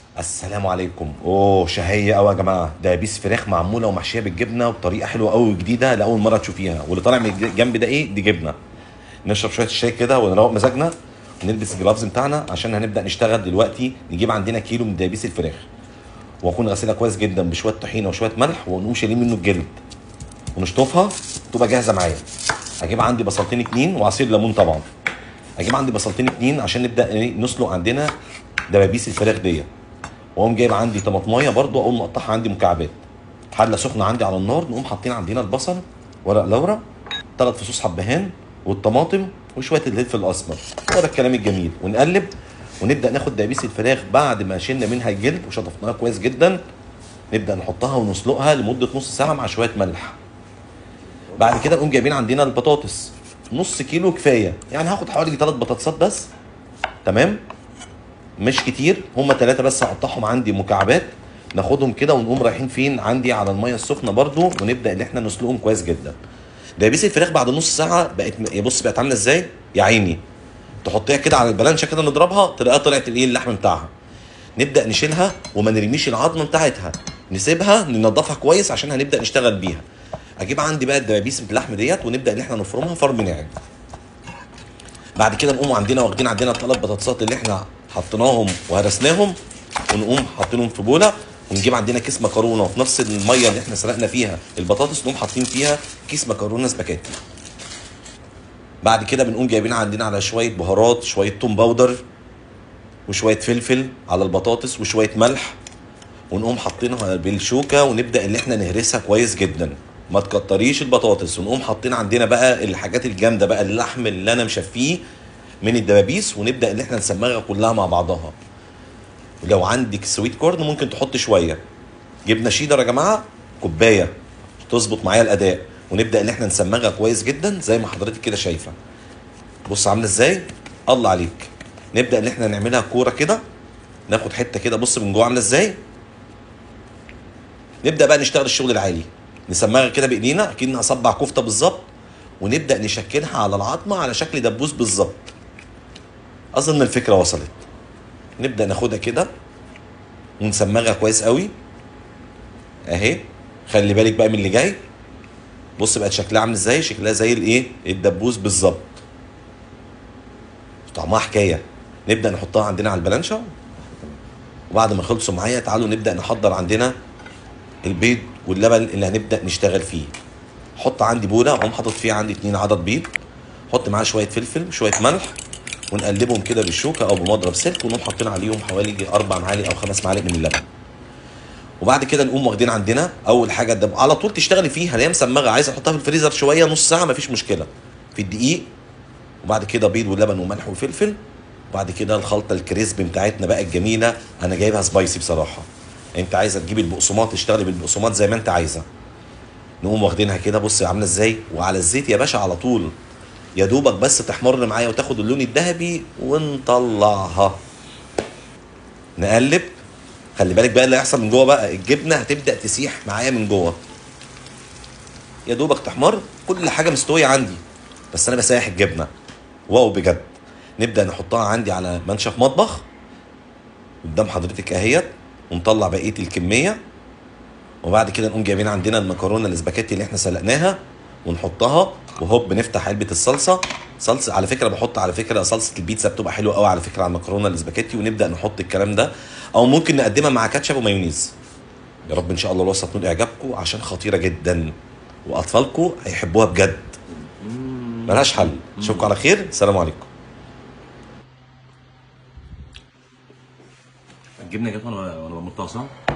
السلام عليكم اوه شهيه قوي يا جماعه دبابيس فراخ معموله ومحشيه بالجبنه وبطريقه حلوه قوي وجديده لاول مره تشوفيها واللي طالع من الجنب ده ايه دي جبنه نشرب شويه الشاي كده ونروق مزاجنا ونلبس الجلافز بتاعنا عشان هنبدا نشتغل دلوقتي نجيب عندنا كيلو من دبابيس الفراخ واكون غسلها كويس جدا بشويه طحينه وشويه ملح ونقوم شايلين منه الجلد ونشطفها تبقى جاهزه معايا هجيب عندي بصلتين اتنين وعصير ليمون طبعا هجيب عندي بصلتين اتنين عشان نبدا إيه نسلق عندنا دبابيس الفراخ ديت واقوم جايب عندي طماطمايه برضو اقوم مقطعها عندي مكعبات حله سخنه عندي على النار نقوم حاطين عندنا البصل ورق لورا ثلاث فصوص حبهان والطماطم وشويه الفلفل الاسمر هو ده الكلام الجميل ونقلب ونبدا ناخد دبابيس الفراخ بعد ما شلنا منها الجلد وشطفناها كويس جدا نبدا نحطها ونسلقها لمده نص ساعه مع شويه ملح بعد كده نقوم جايبين عندنا البطاطس نص كيلو كفايه يعني هاخد حوالي ثلاث بطاطسات بس تمام مش كتير هم ثلاثه بس هقطعهم عندي مكعبات ناخدهم كده ونقوم رايحين فين عندي على الميه السخنه برضو ونبدا ان احنا نسلقهم كويس جدا دبابيس الفراخ بعد نص ساعه بقت يا بص بقت عامله ازاي يا عيني تحطيها كده على البلانشه كده نضربها تلاقيها طلعت الايه اللحم بتاعها نبدا نشيلها وما نرميش العظمه بتاعتها نسيبها ننضفها كويس عشان هنبدا نشتغل بيها اجيب عندي بقى الدبابيس اللحم ديت ونبدا ان احنا نفرمها فرم ناعم بعد كده نقوم عندنا واخدين عندنا الثلاث بطاطسات اللي احنا حطيناهم وهرسناهم ونقوم حاطينهم في بوله ونجيب عندنا كيس مكرونه وفي نفس الميه اللي احنا سلقنا فيها البطاطس نقوم حاطين فيها كيس مكرونه سباكيتي بعد كده بنقوم جايبين عندنا على شويه بهارات شويه توم باودر وشويه فلفل على البطاطس وشويه ملح ونقوم حاطينها بالشوكه ونبدا ان احنا نهرسها كويس جدا ما تكتريش البطاطس ونقوم حاطين عندنا بقى الحاجات الجامده بقى اللحم اللي انا مشفيه من الدبابيس ونبدا ان احنا نسمغها كلها مع بعضها ولو عندك سويت كورن ممكن تحط شويه جبنه شيدر يا جماعه كوبايه تظبط معايا الاداء ونبدا ان احنا نسمغها كويس جدا زي ما حضرتك كده شايفه بص عامله ازاي الله عليك نبدا ان احنا نعملها كوره كده ناخد حته كده بص من جوه عامله ازاي نبدا بقى نشتغل الشغل العالي نسمغها كده بايدينا اكنها صبع كفته بالظبط ونبدا نشكلها على العظمه على شكل دبوس بالظبط اظن الفكره وصلت نبدا ناخدها كده ونسمغها كويس قوي اهي خلي بالك بقى من اللي جاي بص بقت شكلها عامل ازاي شكلها زي الايه الدبوس بالظبط طعمها حكايه نبدا نحطها عندنا على البلانشه وبعد ما خلصوا معايا تعالوا نبدا نحضر عندنا البيض واللبن اللي هنبدا نشتغل فيه حط عندي بوله اقوم حاطط فيها عندي اتنين عدد بيض حط معاه شويه فلفل وشويه ملح ونقلبهم كده بالشوكه او بمضرب سلك ونقوم حاطين عليهم حوالي اربع معالق او خمس معالق من اللبن وبعد كده نقوم واخدين عندنا اول حاجه الدب على طول تشتغلي فيها اللي هي مسمغه عايزه احطها في الفريزر شويه نص ساعه مفيش مشكله في الدقيق وبعد كده بيض ولبن وملح وفلفل وبعد كده الخلطه الكريسبي بتاعتنا بقى الجميله انا جايبها سبايسي بصراحه انت عايزه تجيبي البقسماط تشتغلي بالبقسماط زي ما انت عايزه نقوم واخدينها كده بص عامله ازاي وعلى الزيت يا باشا على طول يا دوبك بس تحمر معايا وتاخد اللون الذهبي ونطلعها نقلب خلي بالك بقى اللي هيحصل من جوه بقى الجبنه هتبدا تسيح معايا من جوه يا دوبك تحمر كل حاجه مستويه عندي بس انا بسيح الجبنه واو بجد نبدا نحطها عندي على منشف مطبخ قدام حضرتك اهيت ونطلع بقيه الكميه وبعد كده نقوم جايبين عندنا المكرونه الاسباجيتي اللي احنا سلقناها ونحطها وهوب نفتح علبه الصلصه صلصه على فكره بحط على فكره صلصه البيتزا بتبقى حلوه قوي على فكره على المكرونه الاسباجيتي ونبدا نحط الكلام ده او ممكن نقدمها مع كاتشب ومايونيز يا رب ان شاء الله الوصفه تنول اعجابكم عشان خطيره جدا واطفالكم هيحبوها بجد ملهاش حل اشوفكم على خير السلام عليكم الجبنه جت وانا وانا بمطها صح؟